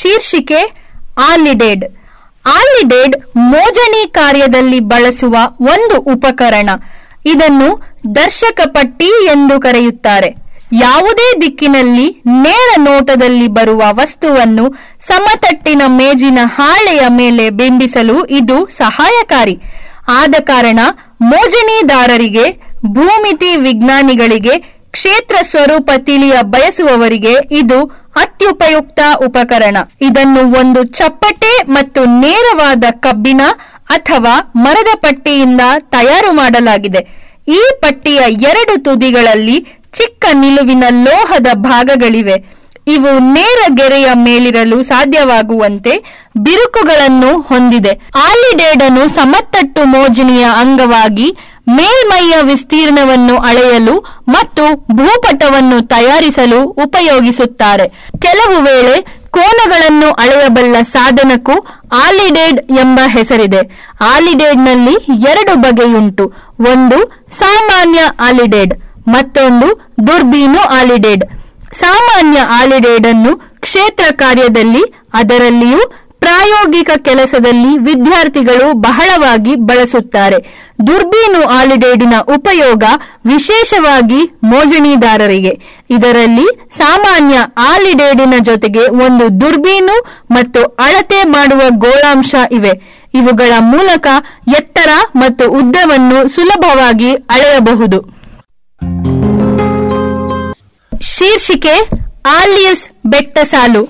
ಶೀರ್ಷಿಕೆ ಆಲಿಡೇಡ್ ಆಲಿಡೇಡ್ ಮೋಜಣಿ ಕಾರ್ಯದಲ್ಲಿ ಬಳಸುವ ಒಂದು ಉಪಕರಣ ಇದನ್ನು ದರ್ಶಕ ಪಟ್ಟಿ ಎಂದು ಕರೆಯುತ್ತಾರೆ ಯಾವುದೇ ದಿಕ್ಕಿನಲ್ಲಿ ನೇರ ನೋಟದಲ್ಲಿ ಬರುವ ವಸ್ತುವನ್ನು ಸಮತಟ್ಟಿನ ಮೇಜಿನ ಹಾಳೆಯ ಮೇಲೆ ಬಿಂಬಿಸಲು ಇದು ಸಹಾಯಕಾರಿ ಆದ ಕಾರಣ ಮೋಜಣಿದಾರರಿಗೆ ಭೂಮಿತಿ ವಿಜ್ಞಾನಿಗಳಿಗೆ ಕ್ಷೇತ್ರ ಸ್ವರೂಪ ತಿಳಿಯ ಬಯಸುವವರಿಗೆ ಇದು ಅತ್ಯುಪಯುಕ್ತ ಉಪಕರಣ ಇದನ್ನು ಒಂದು ಚಪ್ಪಟೆ ಮತ್ತು ನೇರವಾದ ಕಬ್ಬಿಣ ಅಥವಾ ಮರದ ಪಟ್ಟಿಯಿಂದ ತಯಾರು ಮಾಡಲಾಗಿದೆ ಈ ಪಟ್ಟಿಯ ಎರಡು ತುದಿಗಳಲ್ಲಿ ಚಿಕ್ಕ ನಿಲುವಿನ ಲೋಹದ ಭಾಗಗಳಿವೆ ಇವು ನೇರ ಗೆರೆಯ ಮೇಲಿರಲು ಸಾಧ್ಯವಾಗುವಂತೆ ಬಿರುಕುಗಳನ್ನು ಹೊಂದಿದೆ ಆಲಿಡೇಡನು ಸಮತಟ್ಟು ಮೋಜಣಿಯ ಅಂಗವಾಗಿ ಮೇಲ್ಮೈಯ ವಿಸ್ತೀರ್ಣವನ್ನು ಅಳೆಯಲು ಮತ್ತು ಭೂಪಟವನ್ನು ತಯಾರಿಸಲು ಉಪಯೋಗಿಸುತ್ತಾರೆ ಕೆಲವು ವೇಳೆ ಕೋನಗಳನ್ನು ಅಳೆಯಬಲ್ಲ ಸಾಧನಕ್ಕೂ ಆಲಿಡೇಡ್ ಎಂಬ ಹೆಸರಿದೆ ಆಲಿಡೇಡ್ನಲ್ಲಿ ಎರಡು ಬಗೆಯುಂಟು ಒಂದು ಸಾಮಾನ್ಯ ಆಲಿಡೇಡ್ ಮತ್ತೊಂದು ದುರ್ಬೀನು ಆಲಿಡೇಡ್ ಸಾಮಾನ್ಯ ಆಲಿಡೇಡ್ ಅನ್ನು ಕ್ಷೇತ್ರ ಕಾರ್ಯದಲ್ಲಿ ಅದರಲ್ಲಿಯೂ ಪ್ರಾಯೋಗಿಕ ಕೆಲಸದಲ್ಲಿ ವಿದ್ಯಾರ್ಥಿಗಳು ಬಹಳವಾಗಿ ಬಳಸುತ್ತಾರೆ ದುರ್ಬೀನು ಆಲಿಡೇಡಿನ ಉಪಯೋಗ ವಿಶೇಷವಾಗಿ ಮೋಜಣಿದಾರರಿಗೆ ಇದರಲ್ಲಿ ಸಾಮಾನ್ಯ ಆಲಿಡೇಡಿನ ಜೊತೆಗೆ ಒಂದು ದುರ್ಬೀನು ಮತ್ತು ಅಳತೆ ಮಾಡುವ ಗೋಳಾಂಶ ಇವೆ ಇವುಗಳ ಮೂಲಕ ಎತ್ತರ ಮತ್ತು ಉದ್ದವನ್ನು ಸುಲಭವಾಗಿ ಅಳೆಯಬಹುದು ಶೀರ್ಷಿಕೆ ಆಲಿಯಸ್ ಬೆಟ್ಟಸಾಲು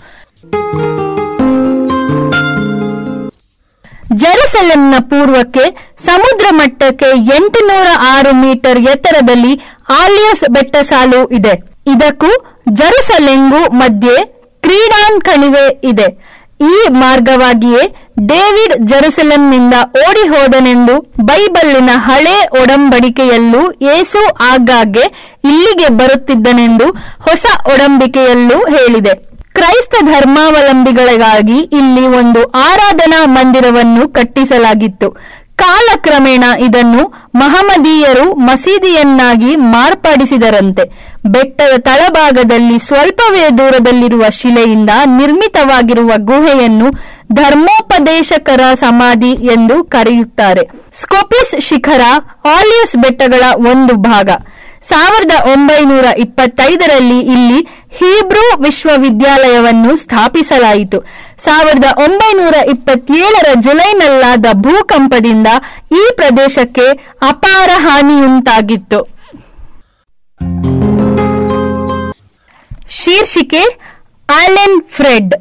ಜೆರುಸಲೆಂನ ಪೂರ್ವಕ್ಕೆ ಸಮುದ್ರ ಮಟ್ಟಕ್ಕೆ ಎಂಟುನೂರ ಆರು ಮೀಟರ್ ಎತ್ತರದಲ್ಲಿ ಆಲಿಯಸ್ ಬೆಟ್ಟಸಾಲು ಇದೆ ಇದಕ್ಕೂ ಜೆರುಸಲೆಂಗೂ ಮಧ್ಯೆ ಕ್ರೀಡಾನ್ ಕಣಿವೆ ಇದೆ ಈ ಮಾರ್ಗವಾಗಿಯೇ ಡೇವಿಡ್ ಜೆರುಸಲೆಂನಿಂದ ಓಡಿ ಹೋದನೆಂದು ಬೈಬಲ್ಲಿನ ಹಳೆ ಒಡಂಬಡಿಕೆಯಲ್ಲೂ ಏಸು ಆಗಾಗ್ಗೆ ಇಲ್ಲಿಗೆ ಬರುತ್ತಿದ್ದನೆಂದು ಹೊಸ ಒಡಂಬಿಕೆಯಲ್ಲೂ ಹೇಳಿದೆ ಕ್ರೈಸ್ತ ಧರ್ಮಾವಲಂಬಿಗಳಿಗಾಗಿ ಇಲ್ಲಿ ಒಂದು ಆರಾಧನಾ ಮಂದಿರವನ್ನು ಕಟ್ಟಿಸಲಾಗಿತ್ತು ಕಾಲಕ್ರಮೇಣ ಇದನ್ನು ಮಹಮದೀಯರು ಮಸೀದಿಯನ್ನಾಗಿ ಮಾರ್ಪಡಿಸಿದರಂತೆ ಬೆಟ್ಟದ ತಳಭಾಗದಲ್ಲಿ ಸ್ವಲ್ಪವೇ ದೂರದಲ್ಲಿರುವ ಶಿಲೆಯಿಂದ ನಿರ್ಮಿತವಾಗಿರುವ ಗುಹೆಯನ್ನು ಧರ್ಮೋಪದೇಶಕರ ಸಮಾಧಿ ಎಂದು ಕರೆಯುತ್ತಾರೆ ಸ್ಕೋಪಿಸ್ ಶಿಖರ ಆಲಿಯಸ್ ಬೆಟ್ಟಗಳ ಒಂದು ಭಾಗ ಸಾವಿರದ ಒಂಬೈನೂರ ಇಪ್ಪತ್ತೈದರಲ್ಲಿ ಇಲ್ಲಿ ಹೀಬ್ರೂ ವಿಶ್ವವಿದ್ಯಾಲಯವನ್ನು ಸ್ಥಾಪಿಸಲಾಯಿತು ಸಾವಿರದ ಒಂಬೈನೂರ ಇಪ್ಪತ್ತೇಳರ ಜುಲೈನಲ್ಲಾದ ಭೂಕಂಪದಿಂದ ಈ ಪ್ರದೇಶಕ್ಕೆ ಅಪಾರ ಹಾನಿಯುಂಟಾಗಿತ್ತು ಶೀರ್ಷಿಕೆ ಆಲೆನ್ ಫ್ರೆಡ್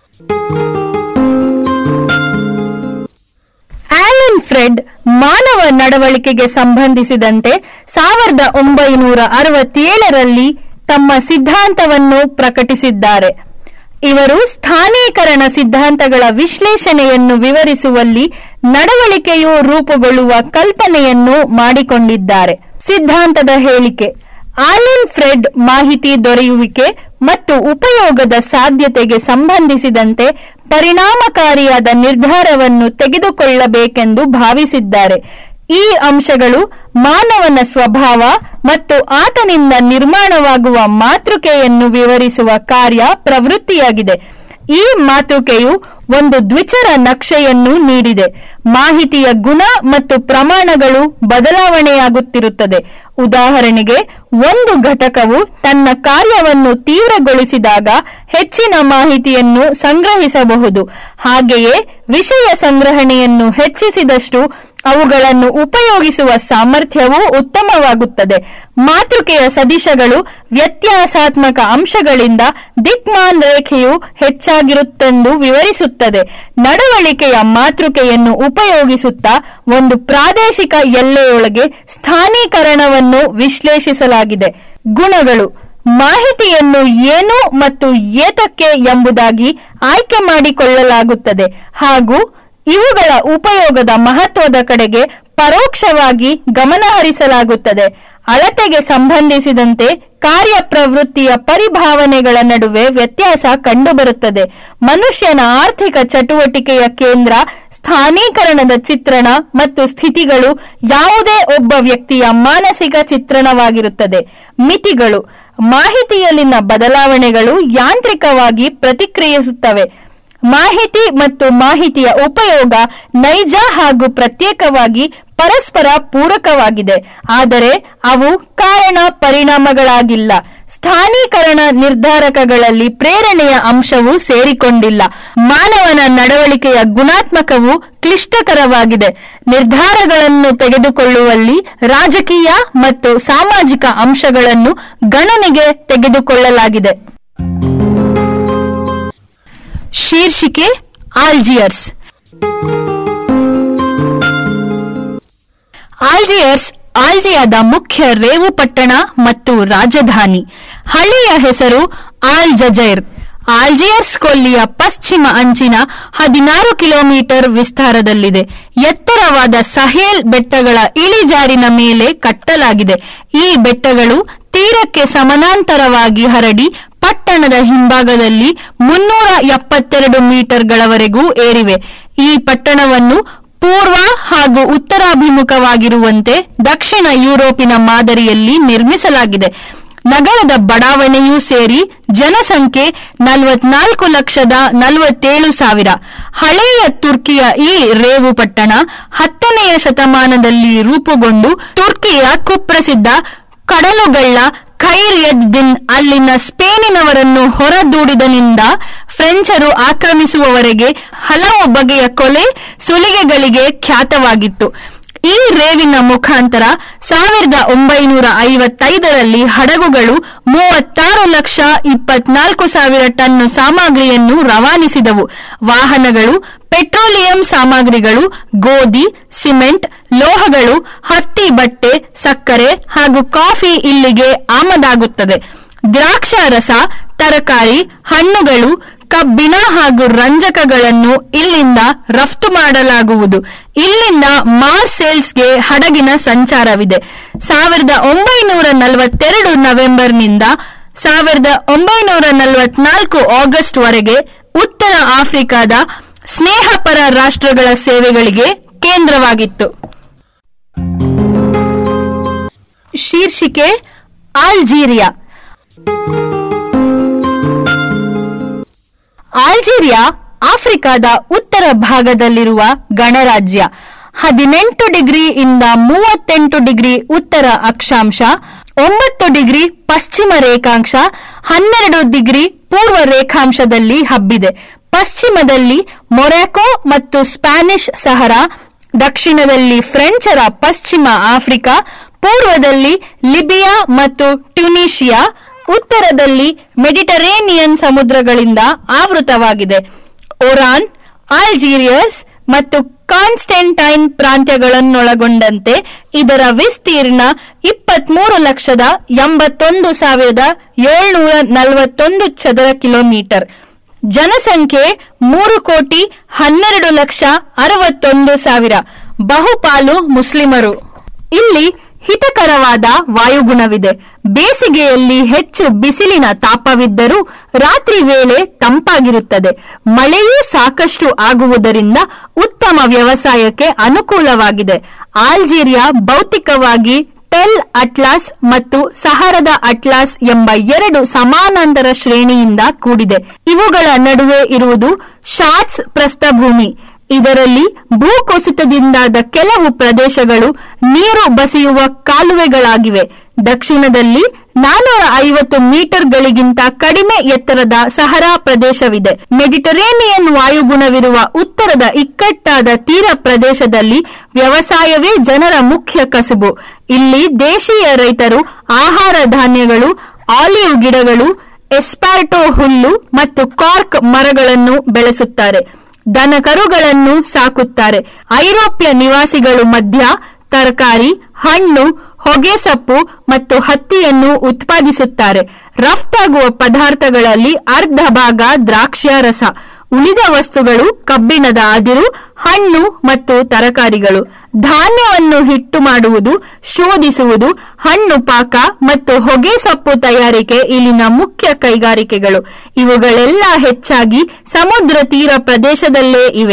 ಆಲನ್ ಫ್ರೆಡ್ ಮಾನವ ನಡವಳಿಕೆಗೆ ಸಂಬಂಧಿಸಿದಂತೆ ಸಾವಿರದ ಒಂಬೈನೂರ ಅರವತ್ತೇಳರಲ್ಲಿ ತಮ್ಮ ಸಿದ್ಧಾಂತವನ್ನು ಪ್ರಕಟಿಸಿದ್ದಾರೆ ಇವರು ಸ್ಥಾನೀಕರಣ ಸಿದ್ಧಾಂತಗಳ ವಿಶ್ಲೇಷಣೆಯನ್ನು ವಿವರಿಸುವಲ್ಲಿ ನಡವಳಿಕೆಯು ರೂಪುಗೊಳ್ಳುವ ಕಲ್ಪನೆಯನ್ನು ಮಾಡಿಕೊಂಡಿದ್ದಾರೆ ಸಿದ್ಧಾಂತದ ಹೇಳಿಕೆ ಆಲಿನ್ ಫ್ರೆಡ್ ಮಾಹಿತಿ ದೊರೆಯುವಿಕೆ ಮತ್ತು ಉಪಯೋಗದ ಸಾಧ್ಯತೆಗೆ ಸಂಬಂಧಿಸಿದಂತೆ ಪರಿಣಾಮಕಾರಿಯಾದ ನಿರ್ಧಾರವನ್ನು ತೆಗೆದುಕೊಳ್ಳಬೇಕೆಂದು ಭಾವಿಸಿದ್ದಾರೆ ಈ ಅಂಶಗಳು ಮಾನವನ ಸ್ವಭಾವ ಮತ್ತು ಆತನಿಂದ ನಿರ್ಮಾಣವಾಗುವ ಮಾತೃಕೆಯನ್ನು ವಿವರಿಸುವ ಕಾರ್ಯ ಪ್ರವೃತ್ತಿಯಾಗಿದೆ ಈ ಮಾತೃಕೆಯು ಒಂದು ದ್ವಿಚರ ನಕ್ಷೆಯನ್ನು ನೀಡಿದೆ ಮಾಹಿತಿಯ ಗುಣ ಮತ್ತು ಪ್ರಮಾಣಗಳು ಬದಲಾವಣೆಯಾಗುತ್ತಿರುತ್ತದೆ ಉದಾಹರಣೆಗೆ ಒಂದು ಘಟಕವು ತನ್ನ ಕಾರ್ಯವನ್ನು ತೀವ್ರಗೊಳಿಸಿದಾಗ ಹೆಚ್ಚಿನ ಮಾಹಿತಿಯನ್ನು ಸಂಗ್ರಹಿಸಬಹುದು ಹಾಗೆಯೇ ವಿಷಯ ಸಂಗ್ರಹಣೆಯನ್ನು ಹೆಚ್ಚಿಸಿದಷ್ಟು ಅವುಗಳನ್ನು ಉಪಯೋಗಿಸುವ ಸಾಮರ್ಥ್ಯವೂ ಉತ್ತಮವಾಗುತ್ತದೆ ಮಾತೃಕೆಯ ಸದಿಶಗಳು ವ್ಯತ್ಯಾಸಾತ್ಮಕ ಅಂಶಗಳಿಂದ ದಿಕ್ಮಾನ್ ರೇಖೆಯು ಹೆಚ್ಚಾಗಿರುತ್ತೆಂದು ವಿವರಿಸುತ್ತದೆ ನಡವಳಿಕೆಯ ಮಾತೃಕೆಯನ್ನು ಉಪಯೋಗಿಸುತ್ತಾ ಒಂದು ಪ್ರಾದೇಶಿಕ ಎಲ್ಲೆಯೊಳಗೆ ಸ್ಥಾನೀಕರಣವನ್ನು ವಿಶ್ಲೇಷಿಸಲಾಗಿದೆ ಗುಣಗಳು ಮಾಹಿತಿಯನ್ನು ಏನು ಮತ್ತು ಏತಕ್ಕೆ ಎಂಬುದಾಗಿ ಆಯ್ಕೆ ಮಾಡಿಕೊಳ್ಳಲಾಗುತ್ತದೆ ಹಾಗೂ ಇವುಗಳ ಉಪಯೋಗದ ಮಹತ್ವದ ಕಡೆಗೆ ಪರೋಕ್ಷವಾಗಿ ಗಮನಹರಿಸಲಾಗುತ್ತದೆ ಅಳತೆಗೆ ಸಂಬಂಧಿಸಿದಂತೆ ಕಾರ್ಯಪ್ರವೃತ್ತಿಯ ಪರಿಭಾವನೆಗಳ ನಡುವೆ ವ್ಯತ್ಯಾಸ ಕಂಡುಬರುತ್ತದೆ ಮನುಷ್ಯನ ಆರ್ಥಿಕ ಚಟುವಟಿಕೆಯ ಕೇಂದ್ರ ಸ್ಥಾನೀಕರಣದ ಚಿತ್ರಣ ಮತ್ತು ಸ್ಥಿತಿಗಳು ಯಾವುದೇ ಒಬ್ಬ ವ್ಯಕ್ತಿಯ ಮಾನಸಿಕ ಚಿತ್ರಣವಾಗಿರುತ್ತದೆ ಮಿತಿಗಳು ಮಾಹಿತಿಯಲ್ಲಿನ ಬದಲಾವಣೆಗಳು ಯಾಂತ್ರಿಕವಾಗಿ ಪ್ರತಿಕ್ರಿಯಿಸುತ್ತವೆ ಮಾಹಿತಿ ಮತ್ತು ಮಾಹಿತಿಯ ಉಪಯೋಗ ನೈಜ ಹಾಗೂ ಪ್ರತ್ಯೇಕವಾಗಿ ಪರಸ್ಪರ ಪೂರಕವಾಗಿದೆ ಆದರೆ ಅವು ಕಾರಣ ಪರಿಣಾಮಗಳಾಗಿಲ್ಲ ಸ್ಥಾನೀಕರಣ ನಿರ್ಧಾರಕಗಳಲ್ಲಿ ಪ್ರೇರಣೆಯ ಅಂಶವು ಸೇರಿಕೊಂಡಿಲ್ಲ ಮಾನವನ ನಡವಳಿಕೆಯ ಗುಣಾತ್ಮಕವು ಕ್ಲಿಷ್ಟಕರವಾಗಿದೆ ನಿರ್ಧಾರಗಳನ್ನು ತೆಗೆದುಕೊಳ್ಳುವಲ್ಲಿ ರಾಜಕೀಯ ಮತ್ತು ಸಾಮಾಜಿಕ ಅಂಶಗಳನ್ನು ಗಣನೆಗೆ ತೆಗೆದುಕೊಳ್ಳಲಾಗಿದೆ ಶೀರ್ಷಿಕೆ ಆಲ್ಜಿಯರ್ಸ್ ಆಲ್ಜಿಯರ್ಸ್ ಆಲ್ಜಿಯಾದ ಮುಖ್ಯ ರೇವು ಪಟ್ಟಣ ಮತ್ತು ರಾಜಧಾನಿ ಹಳ್ಳಿಯ ಹೆಸರು ಆಲ್ ಜಜೈರ್ ಆಲ್ಜಿಯರ್ಸ್ ಕೊಲ್ಲಿಯ ಪಶ್ಚಿಮ ಅಂಚಿನ ಹದಿನಾರು ಕಿಲೋಮೀಟರ್ ವಿಸ್ತಾರದಲ್ಲಿದೆ ಎತ್ತರವಾದ ಸಹೇಲ್ ಬೆಟ್ಟಗಳ ಇಳಿಜಾರಿನ ಮೇಲೆ ಕಟ್ಟಲಾಗಿದೆ ಈ ಬೆಟ್ಟಗಳು ತೀರಕ್ಕೆ ಸಮಾನಾಂತರವಾಗಿ ಹರಡಿ ಪಟ್ಟಣದ ಹಿಂಭಾಗದಲ್ಲಿ ಮುನ್ನೂರ ಎಪ್ಪತ್ತೆರಡು ಮೀಟರ್ಗಳವರೆಗೂ ಏರಿವೆ ಈ ಪಟ್ಟಣವನ್ನು ಪೂರ್ವ ಹಾಗೂ ಉತ್ತರಾಭಿಮುಖವಾಗಿರುವಂತೆ ದಕ್ಷಿಣ ಯುರೋಪಿನ ಮಾದರಿಯಲ್ಲಿ ನಿರ್ಮಿಸಲಾಗಿದೆ ನಗರದ ಬಡಾವಣೆಯೂ ಸೇರಿ ಜನಸಂಖ್ಯೆ ನಲವತ್ನಾಲ್ಕು ಲಕ್ಷದ ನಲವತ್ತೇಳು ಸಾವಿರ ಹಳೆಯ ತುರ್ಕಿಯ ಈ ರೇವು ಪಟ್ಟಣ ಹತ್ತನೆಯ ಶತಮಾನದಲ್ಲಿ ರೂಪುಗೊಂಡು ತುರ್ಕಿಯ ಕುಪ್ರಸಿದ್ಧ ಕಡಲುಗಳ್ಳ ಖೈರ್ ಎದ್ ದಿನ್ ಅಲ್ಲಿನ ಸ್ಪೇನಿನವರನ್ನು ಹೊರದೂಡಿದನಿಂದ ಫ್ರೆಂಚರು ಆಕ್ರಮಿಸುವವರೆಗೆ ಹಲವು ಬಗೆಯ ಕೊಲೆ ಸುಲಿಗೆಗಳಿಗೆ ಖ್ಯಾತವಾಗಿತ್ತು ಈ ರೇವಿನ ಮುಖಾಂತರ ಸಾವಿರದ ಒಂಬೈನೂರ ಐವತ್ತೈದರಲ್ಲಿ ಹಡಗುಗಳು ಮೂವತ್ತಾರು ಲಕ್ಷ ಇಪ್ಪತ್ನಾಲ್ಕು ಸಾವಿರ ಟನ್ ಸಾಮಗ್ರಿಯನ್ನು ರವಾನಿಸಿದವು ವಾಹನಗಳು ಪೆಟ್ರೋಲಿಯಂ ಸಾಮಗ್ರಿಗಳು ಗೋಧಿ ಸಿಮೆಂಟ್ ಲೋಹಗಳು ಹತ್ತಿ ಬಟ್ಟೆ ಸಕ್ಕರೆ ಹಾಗೂ ಕಾಫಿ ಇಲ್ಲಿಗೆ ಆಮದಾಗುತ್ತದೆ ದ್ರಾಕ್ಷಾರಸ ತರಕಾರಿ ಹಣ್ಣುಗಳು ಕಬ್ಬಿಣ ಹಾಗೂ ರಂಜಕಗಳನ್ನು ಇಲ್ಲಿಂದ ರಫ್ತು ಮಾಡಲಾಗುವುದು ಇಲ್ಲಿಂದ ಮಾರ್ಸೇಲ್ಸ್ಗೆ ಹಡಗಿನ ಸಂಚಾರವಿದೆ ಸಾವಿರದ ಒಂಬೈನೂರ ನಲವತ್ತೆರಡು ನವೆಂಬರ್ನಿಂದ ಸಾವಿರದ ಒಂಬೈನೂರ ನಲವತ್ನಾಲ್ಕು ಆಗಸ್ಟ್ ವರೆಗೆ ಉತ್ತರ ಆಫ್ರಿಕಾದ ಸ್ನೇಹಪರ ರಾಷ್ಟ್ರಗಳ ಸೇವೆಗಳಿಗೆ ಕೇಂದ್ರವಾಗಿತ್ತು ಶೀರ್ಷಿಕೆ ಆಲ್ಜೀರಿಯಾ ಆಲ್ಜೀರಿಯಾ ಆಫ್ರಿಕಾದ ಉತ್ತರ ಭಾಗದಲ್ಲಿರುವ ಗಣರಾಜ್ಯ ಹದಿನೆಂಟು ಡಿಗ್ರಿ ಇಂದ ಮೂವತ್ತೆಂಟು ಡಿಗ್ರಿ ಉತ್ತರ ಅಕ್ಷಾಂಶ ಒಂಬತ್ತು ಡಿಗ್ರಿ ಪಶ್ಚಿಮ ರೇಖಾಂಶ ಹನ್ನೆರಡು ಡಿಗ್ರಿ ಪೂರ್ವ ರೇಖಾಂಶದಲ್ಲಿ ಹಬ್ಬಿದೆ ಪಶ್ಚಿಮದಲ್ಲಿ ಮೊರಾಕೊ ಮತ್ತು ಸ್ಪ್ಯಾನಿಷ್ ಸಹರಾ ದಕ್ಷಿಣದಲ್ಲಿ ಫ್ರೆಂಚರ ಪಶ್ಚಿಮ ಆಫ್ರಿಕಾ ಪೂರ್ವದಲ್ಲಿ ಲಿಬಿಯಾ ಮತ್ತು ಟ್ಯುನೀಷಿಯಾ ಉತ್ತರದಲ್ಲಿ ಮೆಡಿಟರೇನಿಯನ್ ಸಮುದ್ರಗಳಿಂದ ಆವೃತವಾಗಿದೆ ಒರಾನ್ ಆಲ್ಜೀರಿಯಸ್ ಮತ್ತು ಕಾನ್ಸ್ಟೆಂಟೈನ್ ಪ್ರಾಂತ್ಯಗಳನ್ನೊಳಗೊಂಡಂತೆ ಇದರ ವಿಸ್ತೀರ್ಣ ಇಪ್ಪತ್ಮೂರು ಲಕ್ಷದ ಎಂಬತ್ತೊಂದು ಸಾವಿರದ ಏಳ್ನೂರ ನಲವತ್ತೊಂದು ಚದರ ಕಿಲೋಮೀಟರ್ ಜನಸಂಖ್ಯೆ ಮೂರು ಕೋಟಿ ಹನ್ನೆರಡು ಲಕ್ಷ ಅರವತ್ತೊಂದು ಸಾವಿರ ಬಹುಪಾಲು ಮುಸ್ಲಿಮರು ಇಲ್ಲಿ ಹಿತಕರವಾದ ವಾಯುಗುಣವಿದೆ ಬೇಸಿಗೆಯಲ್ಲಿ ಹೆಚ್ಚು ಬಿಸಿಲಿನ ತಾಪವಿದ್ದರೂ ರಾತ್ರಿ ವೇಳೆ ತಂಪಾಗಿರುತ್ತದೆ ಮಳೆಯೂ ಸಾಕಷ್ಟು ಆಗುವುದರಿಂದ ಉತ್ತಮ ವ್ಯವಸಾಯಕ್ಕೆ ಅನುಕೂಲವಾಗಿದೆ ಆಲ್ಜೀರಿಯಾ ಭೌತಿಕವಾಗಿ ಟೆಲ್ ಅಟ್ಲಾಸ್ ಮತ್ತು ಸಹರದ ಅಟ್ಲಾಸ್ ಎಂಬ ಎರಡು ಸಮಾನಾಂತರ ಶ್ರೇಣಿಯಿಂದ ಕೂಡಿದೆ ಇವುಗಳ ನಡುವೆ ಇರುವುದು ಶಾಟ್ಸ್ ಪ್ರಸ್ಥಭೂಮಿ ಇದರಲ್ಲಿ ಭೂಕುಸಿತದಿಂದಾದ ಕೆಲವು ಪ್ರದೇಶಗಳು ನೀರು ಬಸಿಯುವ ಕಾಲುವೆಗಳಾಗಿವೆ ದಕ್ಷಿಣದಲ್ಲಿ ನಾನೂರ ಐವತ್ತು ಮೀಟರ್ಗಳಿಗಿಂತ ಕಡಿಮೆ ಎತ್ತರದ ಸಹರಾ ಪ್ರದೇಶವಿದೆ ಮೆಡಿಟರೇನಿಯನ್ ವಾಯುಗುಣವಿರುವ ಉತ್ತರದ ಇಕ್ಕಟ್ಟಾದ ತೀರ ಪ್ರದೇಶದಲ್ಲಿ ವ್ಯವಸಾಯವೇ ಜನರ ಮುಖ್ಯ ಕಸುಬು ಇಲ್ಲಿ ದೇಶೀಯ ರೈತರು ಆಹಾರ ಧಾನ್ಯಗಳು ಆಲಿವ್ ಗಿಡಗಳು ಎಸ್ಪಾರ್ಟೋ ಹುಲ್ಲು ಮತ್ತು ಕಾರ್ಕ್ ಮರಗಳನ್ನು ಬೆಳೆಸುತ್ತಾರೆ ದನಕರುಗಳನ್ನು ಸಾಕುತ್ತಾರೆ ಐರೋಪ್ಯ ನಿವಾಸಿಗಳು ಮಧ್ಯ ತರಕಾರಿ ಹಣ್ಣು ಹೊಗೆಸೊಪ್ಪು ಮತ್ತು ಹತ್ತಿಯನ್ನು ಉತ್ಪಾದಿಸುತ್ತಾರೆ ರಫ್ತಾಗುವ ಪದಾರ್ಥಗಳಲ್ಲಿ ಅರ್ಧ ಭಾಗ ದ್ರಾಕ್ಷಾರಸ ಉಳಿದ ವಸ್ತುಗಳು ಕಬ್ಬಿಣದ ಅದಿರು ಹಣ್ಣು ಮತ್ತು ತರಕಾರಿಗಳು ಧಾನ್ಯವನ್ನು ಹಿಟ್ಟು ಮಾಡುವುದು ಶೋಧಿಸುವುದು ಹಣ್ಣು ಪಾಕ ಮತ್ತು ಹೊಗೆ ಸೊಪ್ಪು ತಯಾರಿಕೆ ಇಲ್ಲಿನ ಮುಖ್ಯ ಕೈಗಾರಿಕೆಗಳು ಇವುಗಳೆಲ್ಲ ಹೆಚ್ಚಾಗಿ ಸಮುದ್ರ ತೀರ ಪ್ರದೇಶದಲ್ಲೇ ಇವೆ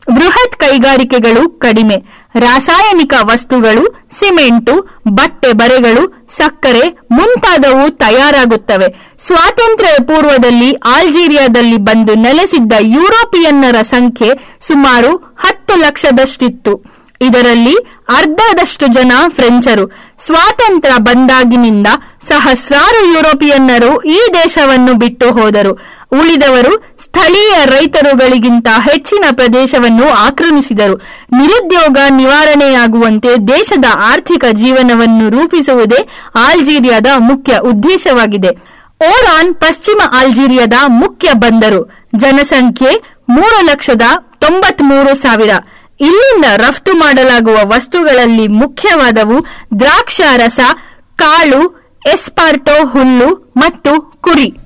ಬೃಹತ್ ಕೈಗಾರಿಕೆಗಳು ಕಡಿಮೆ ರಾಸಾಯನಿಕ ವಸ್ತುಗಳು ಸಿಮೆಂಟು ಬಟ್ಟೆ ಬರೆಗಳು ಸಕ್ಕರೆ ಮುಂತಾದವು ತಯಾರಾಗುತ್ತವೆ ಸ್ವಾತಂತ್ರ್ಯ ಪೂರ್ವದಲ್ಲಿ ಆಲ್ಜೀರಿಯಾದಲ್ಲಿ ಬಂದು ನೆಲೆಸಿದ್ದ ಯುರೋಪಿಯನ್ನರ ಸಂಖ್ಯೆ ಸುಮಾರು ಹತ್ತು ಲಕ್ಷದಷ್ಟಿತ್ತು ಇದರಲ್ಲಿ ಅರ್ಧದಷ್ಟು ಜನ ಫ್ರೆಂಚರು ಸ್ವಾತಂತ್ರ್ಯ ಬಂದಾಗಿನಿಂದ ಸಹಸ್ರಾರು ಯುರೋಪಿಯನ್ನರು ಈ ದೇಶವನ್ನು ಬಿಟ್ಟು ಹೋದರು ಉಳಿದವರು ಸ್ಥಳೀಯ ರೈತರುಗಳಿಗಿಂತ ಹೆಚ್ಚಿನ ಪ್ರದೇಶವನ್ನು ಆಕ್ರಮಿಸಿದರು ನಿರುದ್ಯೋಗ ನಿವಾರಣೆಯಾಗುವಂತೆ ದೇಶದ ಆರ್ಥಿಕ ಜೀವನವನ್ನು ರೂಪಿಸುವುದೇ ಆಲ್ಜೀರಿಯಾದ ಮುಖ್ಯ ಉದ್ದೇಶವಾಗಿದೆ ಓರಾನ್ ಪಶ್ಚಿಮ ಆಲ್ಜೀರಿಯಾದ ಮುಖ್ಯ ಬಂದರು ಜನಸಂಖ್ಯೆ ಮೂರು ಲಕ್ಷದ ತೊಂಬತ್ಮೂರು ಸಾವಿರ ಇಲ್ಲಿಂದ ರಫ್ತು ಮಾಡಲಾಗುವ ವಸ್ತುಗಳಲ್ಲಿ ಮುಖ್ಯವಾದವು ದ್ರಾಕ್ಷಾರಸ ಕಾಳು ಎಸ್ಪಾರ್ಟೋ ಹುಲ್ಲು ಮತ್ತು ಕುರಿ